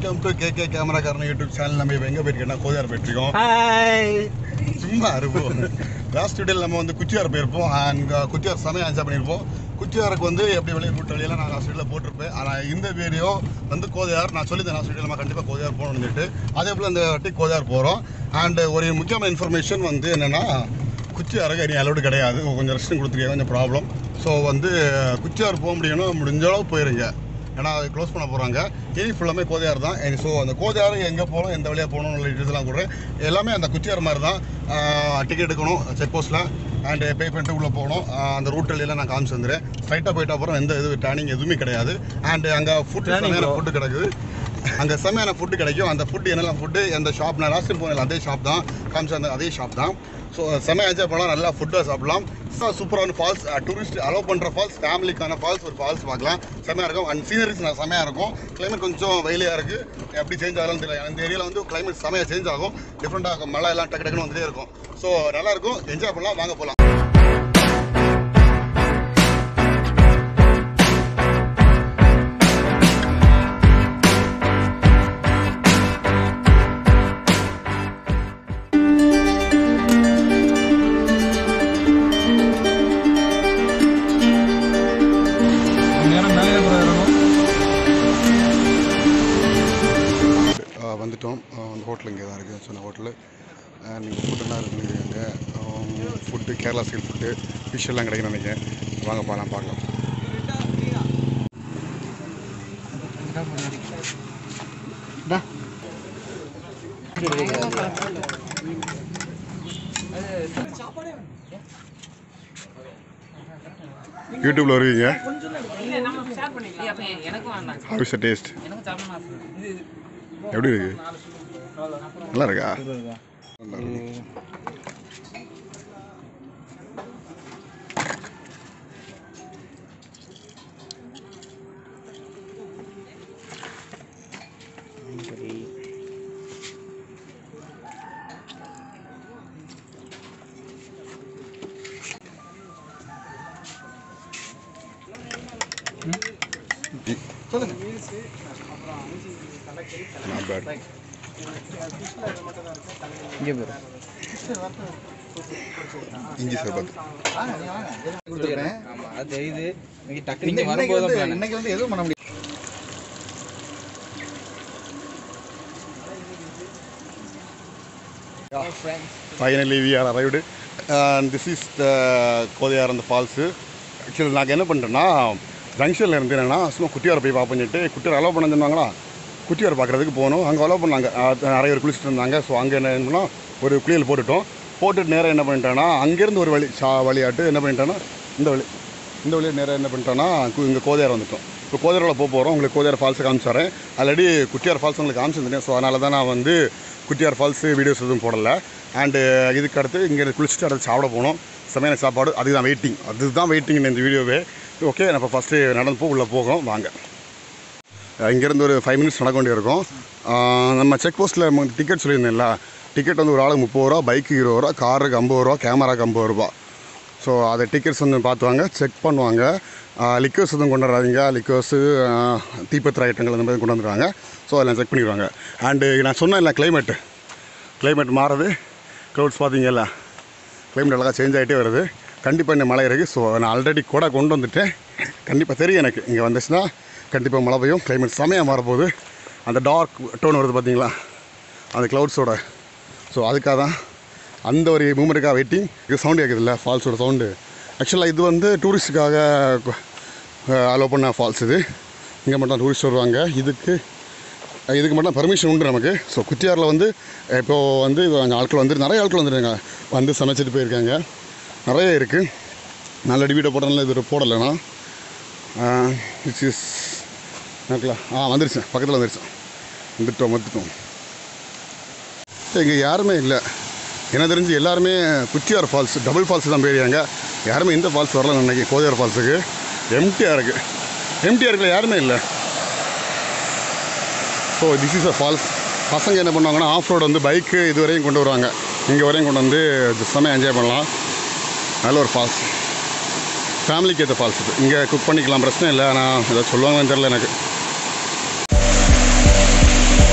Welcome to K K கேமராக்காரன் YouTube channel நம்ம இப்போ எங்கே போயிருக்கோம்னா கோதியார் போயிட்டுருக்கோம் ஹாய் சும்மா இருப்போம் லாஸ்ட் வீடியோவில் நம்ம வந்து குச்சியார் போயிருப்போம் அங்கே குச்சியார் சமயம் என்ஜாய் பண்ணியிருப்போம் குச்சியாருக்கு வந்து எப்படி வெளியே ரூட் வழியெல்லாம் நான் லாஸ்ட் வீடியோவில் போட்டிருப்பேன் ஆனால் இந்த வீடியோ வந்து கோதையார் நான் சொல்லியிருந்தேன் லாஸ்ட் வீடியோவில் நம்ம கண்டிப்பாக கோதையார் போகணும்னு சொல்லிட்டு அதே போல் இந்த வாட்டி கோதையார் போகிறோம் அண்ட் ஒரு முக்கியமான இன்ஃபர்மேஷன் வந்து என்னென்னா குச்சியாருக்கு இனி அலோடு கிடையாது கொஞ்சம் ரெஸ்ட்டும் கொடுத்துருக்காங்க கொஞ்சம் ப்ராப்ளம் ஸோ வந்து குச்சியார் போக முடியும்னா முடிஞ்ச அளவு போயிருங்க ஏன்னா அது க்ளோஸ் பண்ண போகிறாங்க இனி ஃபுல்லாமே கோதையார் தான் ஸோ அந்த கோதையார் எங்கே போகணும் எந்த வழியாக போகணும்னு இதெல்லாம் கொடுறேன் எல்லாமே அந்த குச்சியார் மாதிரி தான் டிக்கெட் எடுக்கணும் செக் போஸ்ட்டில் அண்ட் பே பண்ணிட்டு உள்ளே போகணும் ஆஹ் அந்த ரூட் எல்லாம் நான் காமிச்சு வந்துடுறேன் ஸ்ட்ரைட்டாக போயிட்டு அப்புறம் எந்த இது டேர்னிங் எதுவுமே கிடையாது அண்ட் அங்கே ஃபுட் Turning செமையான bro. ஃபுட்டு கிடைக்குது அங்கே செமையான ஃபுட்டு கிடைக்கும் அந்த ஃபுட்டு என்னெல்லாம் ஃபுட்டு அந்த ஷாப் நான் லாஸ்ட் டைம் போனேன் அதே ஷாப் தான் காமிச்ச அந்த அதே ஷாப் தான் ஸோ செமையா என்ஜாய் பண்ணலாம் நல்லா ஃபுட்டாக சாப்பிடலாம் சூப்பரான ஃபால்ஸ் டூரிஸ்ட் அலோவ் பண்ணுற ஃபால்ஸ் ஃபேமிலிக்கான ஃபால்ஸ் ஒரு ஃபால்ஸ் பார்க்கலாம் செமையாக இருக்கும் அண்ட் சீனரிஸ் நான் செமையாக இருக்கும் கிளைமேட் கொஞ்சம் வெயிலியாக இருக்குது எப்படி சேஞ்ச் ஆகலாம் தெரியல அந்த ஏரியாவில் வந்து கிளைமேட் செமையாக சேஞ்ச் ஆகும் டிஃப்ரெண்ட்டாக மழை எல்லாம் டக்கு டக்குன்னு வந்துட்டே இருக்கும் ஸோ நல்லா இருக்கும் என்ஜாய் பண்ணலாம் வாங்க போகலாம் நேரம் மேலே ஏறணும் ஆஹ் வந்துட்டோம் ஆஹ் அந்த ஹோட்டல் இங்கே தான் இருக்குது சொன்ன ஹோட்டலு நீங்கள் ஃபுட்டெல்லாம் இருக்குது அங்கே food Kerala style food fish எல்லாம் கிடைக்கும் நினைக்கிறேன் வாங்க போகலாம் பார்க்கலாம் யூடியூப்பில் வருவீங்க இல்ல நம்ம ஷேர் பண்ணிக்கலாம் அப்ப எனக்கும் வேண்டாம் ஹவுஸ் டேஸ்ட் எனக்கும் சாப்பிடணும் ஆசை இது எப்படி இருக்கு நல்லா இருக்கா நல்லா இருக்கு. Not bad. இங்கே பேர் இஞ்சி சர்பத் ஆமாம் அது தெரியுது இன்னைக்கு டக்கு நீங்கள் வரும்போது தான் plan. இன்னைக்கு வந்து எதுவும் பண்ண முடியாது finally we are arrived and this is the Kothaiyar அந்த ஃபால்ஸு ஆக்சுவலி நாங்கள் என்ன பண்ணிட்டோன்னா ஜங்ஷனில் இருந்து என்னென்னா சும்மா குட்டியாரை போய் பார்ப்போம் சொல்லிட்டு குட்டியார் அலோவ் பண்ண சொன்னாங்களா குட்டியார் பார்க்குறதுக்கு போனோம் அங்கே அலோவ் பண்ணாங்க அஹ் நிறைய பேர் குளிச்சுட்டு இருந்தாங்க ஸோ அங்கே என்ன பண்ணோம் ஒரு குளியல் போட்டுட்டோம் போட்டுட்டு நேராக என்ன பண்ணிட்டோன்னா அங்கேருந்து ஒரு வழி சா வழியாட்டு என்ன பண்ணிட்டோன்னா இந்த வழி இந்த வழியாக நேராக என்ன பண்ணிட்டோன்னா இங்கே கோதையார் வந்துட்டோம் இப்போ கோதையாரில் போக போகிறோம் உங்களுக்கு கோதையார் ஃபால்ஸ் காமிச்சு தரேன் ஆல்ரெடி குட்டியார் ஃபால்ஸ் உங்களுக்கு காமிச்சிருந்தேன் ஸோ அதனால தான் நான் வந்து குட்டியார் ஃபால்ஸு வீடியோஸ் எதுவும் போடலை அண்டு இதுக்கு அடுத்து இங்கே குளிச்சுட்டு அடுத்து சாப்பிட போனோம் செமையான சாப்பாடு அதுதான் வெயிட்டிங் அதுதான் வெயிட்டிங் இந்த வீடியோவே ஓகே நம்ம ஃபஸ்ட்டு நடந்து போ உள்ளே போகிறோம் வாங்க இங்கேருந்து ஒரு ஃபைவ் மினிட்ஸ் நடக்க வேண்டியிருக்கும் ஆஹ் நம்ம செக் போஸ்ட்டில் டிக்கெட் சொல்லியிருந்தேன்ல டிக்கெட் வந்து ஒரு ஆளுக்கு முப்பது ரூபா பைக்கு இருபது ரூபா காருக்கு ஐம்பது ரூபா கேமராக்கு ஐம்பது ரூபா ஸோ அதை டிக்கெட்ஸ் வந்து பார்த்துவாங்க செக் பண்ணுவாங்க லிக்கர்ஸ் எதுவும் கொண்டு வராதீங்க லிக்கர்ஸு தீப்பத்திர ஐட்டங்கள் அந்த மாதிரி கொண்டு வந்துடுவாங்க ஸோ அதெல்லாம் செக் பண்ணிடுவாங்க அண்டு நான் சொன்னேன்ல கிளைமேட்டு கிளைமேட் மாறுது க்ளவுட்ஸ் பார்த்தீங்கல்ல கிளைமேட் அழகாக சேஞ்ச் ஆகிட்டே வருது கண்டிப்பாக இந்த மழை இருக்குது ஸோ நான் ஆல்ரெடி கூட கொண்டு வந்துட்டேன் கண்டிப்பாக தெரியும் எனக்கு இங்கே வந்துச்சுன்னா கண்டிப்பாக மழை பெய்யும் கிளைமேட் செமையாக மாறப்போகுது அந்த டார்க் டோன் வருது பார்த்தீங்களா அந்த க்ளவுட்ஸோட ஸோ அதுக்காக தான் அந்த ஒரு மூமெண்ட்டுக்காக வெயிட்டிங் இது சவுண்டு கேட்குதுல்ல ஃபால்ஸோட சவுண்டு ஆக்சுவலாக இது வந்து டூரிஸ்ட்டுக்காக அலோவ் பண்ண ஃபால்ஸ் இது இங்கே மட்டும் டூரிஸ்ட் வருவாங்க இதுக்கு இதுக்கு மட்டும் பர்மிஷன் உண்டு நமக்கு ஸோ குட்டியாரில் வந்து இப்போது வந்து அங்கே ஆட்கள் வந்து நிறைய ஆட்கள் வந்துருக்காங்க வந்து சமைச்சிட்டு போயிருக்காங்க நிறைய இருக்குது நல்ல வீடியோ போட்டனால இது போடலைண்ணா இட்ஸ் இஸ் எனக்குலாம் ஆ வந்துருச்சு பக்கத்தில் வந்துருச்சு வந்துட்டோம் வந்துட்டோம் இங்கே யாருமே இல்லை எனக்கு தெரிஞ்சு எல்லாருமே குச்சியார் ஃபால்ஸ் டபுள் ஃபால்ஸ் தான் போயிருக்காங்க யாருமே இந்த ஃபால்ஸ் வரல நினைக்கி கோதையார் ஃபால்ஸுக்கு எம்டியாக இருக்குது எம்டியாக இருக்குல்ல யாருமே இல்லை so this is a falls பசங்க என்ன பண்ணுவாங்கன்னா ஆஃப் ரோடு வந்து பைக்கு இது வரையும் கொண்டு வருவாங்க இங்கே வரையும் கொண்டு வந்து செம்மையாக என்ஜாய் பண்ணலாம் நல்ல ஒரு ஃபால்ஸ் ஃபேமிலிக்கு ஏற்ற ஃபால்ஸ் இது இங்கே குக் பண்ணிக்கலாம் பிரச்சனை இல்லை ஆனால் ஏதாவது சொல்லுவாங்கன்னு தெரில எனக்கு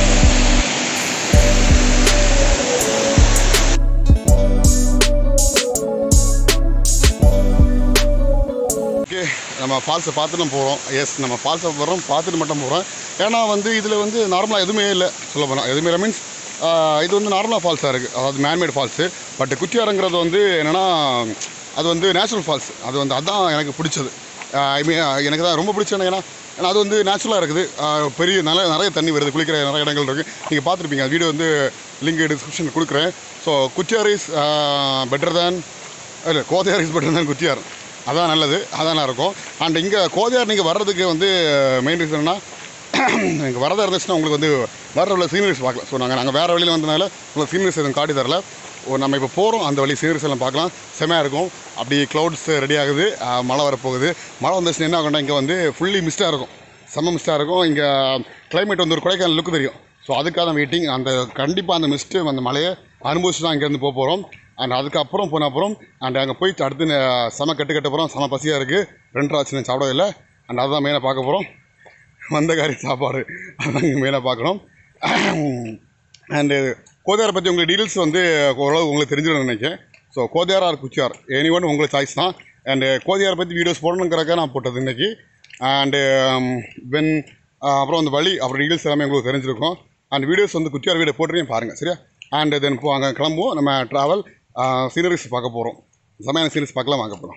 நம்ம ஃபால்ஸை பார்த்து நம்ம போகிறோம் எஸ் நம்ம ஃபால்ஸை போகிறோம் பார்த்துட்டு மட்டும் போகிறோம் ஏன்னா வந்து இதில் வந்து நார்மலாக எதுவுமே இல்லை சொல்ல போனால் எதுவுமே இல்லை மீன்ஸ் இது வந்து நார்மலாக ஃபால்ஸாக இருக்குது அதாவது மேன்மேட் ஃபால்ஸு பட் குச்சியாரங்கிறது வந்து என்னென்னா அது வந்து நேச்சுரல் ஃபால்ஸ் அது வந்து அதான் எனக்கு பிடிச்சது ஐ மீன் எனக்கு தான் ரொம்ப பிடிச்சது ஏன்னா ஏன்னா அது வந்து நேச்சுரலாக இருக்குது ஆஹ் பெரிய நல்ல நிறைய தண்ணி வருது குளிக்கிற நிறைய இடங்கள் இருக்குது நீங்கள் பார்த்துருப்பீங்க வீடியோ வந்து லிங்க் டிஸ்கிரிப்ஷனில் கொடுக்குறேன் so Kuchiyar is better than இல்லை Kothaiyar is better than Kuchiyar அதான் நல்லது அதான் நல்லா இருக்கும் அண்ட் இங்கே கோதையார் நீங்கள் வர்றதுக்கு வந்து மெயின் ரீசன் என்ன இங்கே வரதா இருந்துச்சுன்னா உங்களுக்கு வந்து வர உள்ள சீனரிஸ் பார்க்கலாம் ஸோ நாங்கள் நாங்கள் வேறு வழியில் வந்தனால உங்களுக்கு சீனரிஸ் எதுவும் காட்டி தரல ஓ, நம்ம இப்போ போகிறோம் அந்த வழி சீனரிஸ் எல்லாம் பார்க்கலாம் செமையாக இருக்கும் அப்படி க்ளவுட்ஸ் ரெடி ஆகுது ஆஹ் மழை வரப்போகுது மழை வந்துச்சுன்னா என்ன ஆகும்னா இங்கே வந்து ஃபுல்லி மிஸ்டாக இருக்கும் செம்ம மிஸ்டாக இருக்கும் இங்கே climate வந்து ஒரு கொடைக்கானல் லுக்கு தெரியும் ஸோ அதுக்காக தான் வெயிட்டிங் அந்த கண்டிப்பாக அந்த மிஸ்ட்டு அந்த மழையை அனுபவிச்சு தான் இங்கேருந்து போக போகிறோம் அண்ட் அதுக்கப்புறம் போன அப்புறம் அண்ட் அங்கே போய் அடுத்து ந- செம கட்டு கட்ட போகிறோம் செம பசியாக இருக்குது ரெண்டு ஆச்சு நான் சாப்பிடவே இல்லை அண்ட் அதுதான் மெயினாக பார்க்க போகிறோம் வந்த காரி சாப்பாடு அதான் இங்கே மெயினாக பார்க்குறோம் அண்டு கோதையாரை பற்றி உங்களுக்கு டீட்டெயில்ஸ் வந்து ஓரளவு உங்களுக்கு தெரிஞ்சிடும் நினைக்கிறேன் so Kothaiyar or Kuchiyar any one உங்களுக்கு சாய்ஸ் தான் அண்டு கோதையாரை பற்றி வீடியோஸ் போடணுங்கிறக்காக நான் போட்டது இன்றைக்கி அண்டு வென் அப்புறம் அந்த வழி அப்புறம் டீட்டெயில்ஸ் எல்லாமே உங்களுக்கு தெரிஞ்சிருக்கும் அண்ட் வீடியோஸ் வந்து குச்சியார் வீடியோ போட்டுறையும் பாருங்கள் சரியா அண்ட் தென் போ அங்கே கிளம்புவோம் நம்ம ட்ராவல் சீனரிஸ் பார்க்க போகிறோம் செமையான சீனரிஸ் பார்க்கலாம் வாங்க போகிறோம்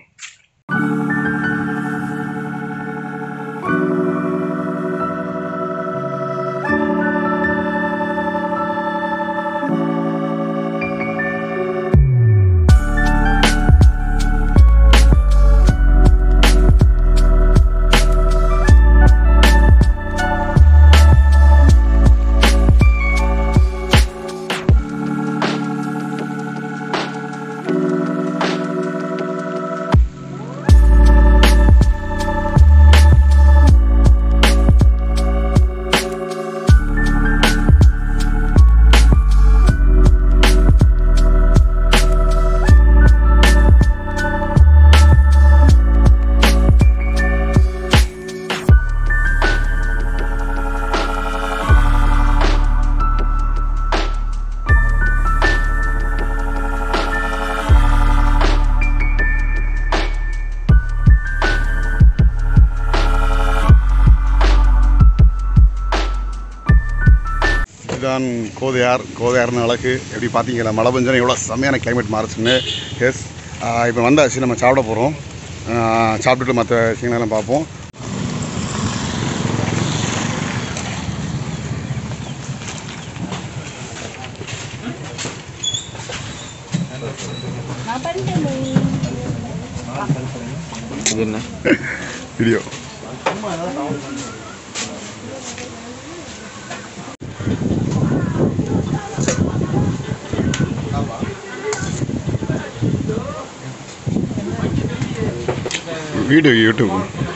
இதுதான் கோதையார் கோதையார்னு அழகு எப்படி பார்த்தீங்களா மழை பெஞ்சோன்னா எவ்வளோ செம்மையான கிளைமேட் மாறுச்சுன்னு எஸ் இப்போ வந்தாச்சு நம்ம சாப்பிட போகிறோம் சாப்பிட்டுட்டு மற்ற விஷயங்களெல்லாம் பார்ப்போம் இது என்ன வீடியோ வீடியோ யூடியூப்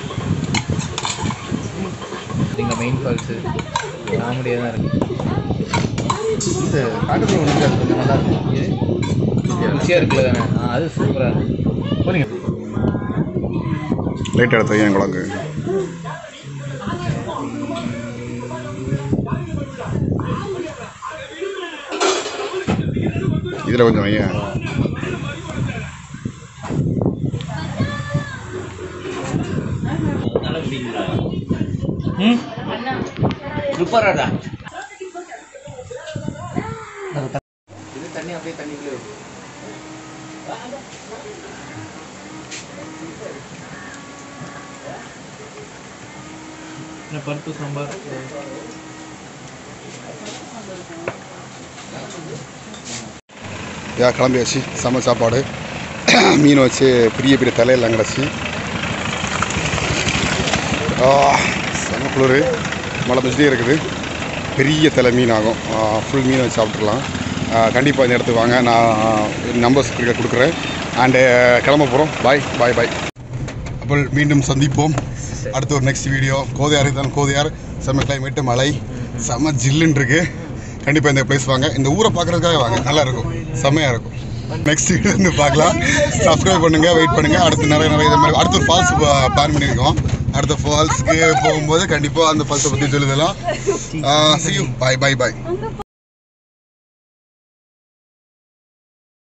இங்கே மெயின் ஃபால்ஸு காமெடியாக தான் இருக்கு இந்த காட்டுக்குள்ள ஒன்று கொஞ்சம் நல்லா இருக்கும் இது ருசியாக இருக்குல்ல தானே ஆ அது சூப்பராக இருக்கு போறீங்க லைட் எடுத்து என் குழங்கு இதில் கொஞ்சம் வையன் இது தண்ணி அப்படியே தண்ணிக்குள்ளே இருக்கு பருப்பு சாம்பார் யா கிளம்பியாச்சு செம்ம சாப்பாடு மீன் வச்சு பெரிய பெரிய தலையெல்லாம் கிடச்சி செம்ம குளிர் மழை பெஞ்சிட்டே இருக்குது பெரிய தலை மீன் ஆகும் ஃபுல் மீன் வச்சு சாப்பிட்றலாம் கண்டிப்பாக இந்த இடத்துக்கு வாங்க நான் நம்பர்ஸ் கொடுக்குறேன் அண்டு கிளம்ப போகிறோம் பாய் பாய் பாய் அப்போ மீண்டும் சந்திப்போம் அடுத்த ஒரு நெக்ஸ்ட் வீடியோ கோதையார் தான் கோதையார் செம்ம கிளைமேட்டு மழை செம்ம ஜில்லுன்னு இருக்கு கண்டிப்பாக இந்த பிளேஸ் வாங்க இந்த ஊரை பார்க்குறதுக்காக வாங்க நல்லா இருக்கும் செம்மையாக இருக்கும் நெக்ஸ்ட் வீடியோ வந்து பார்க்கலாம் சப்ஸ்கிரைப் பண்ணுங்க வெயிட் பண்ணுங்க அடுத்து நிறைய நிறைய இது மாதிரி அடுத்த ஒரு ஃபால்ஸ் பிளான் பண்ணியிருக்கோம் அடுத்த ஃபால்ஸ்க்கு போகும்போது கண்டிப்பாக அந்த ஃபால்ஸை பற்றி சொல்லுதெல்லாம் C you bye bye bye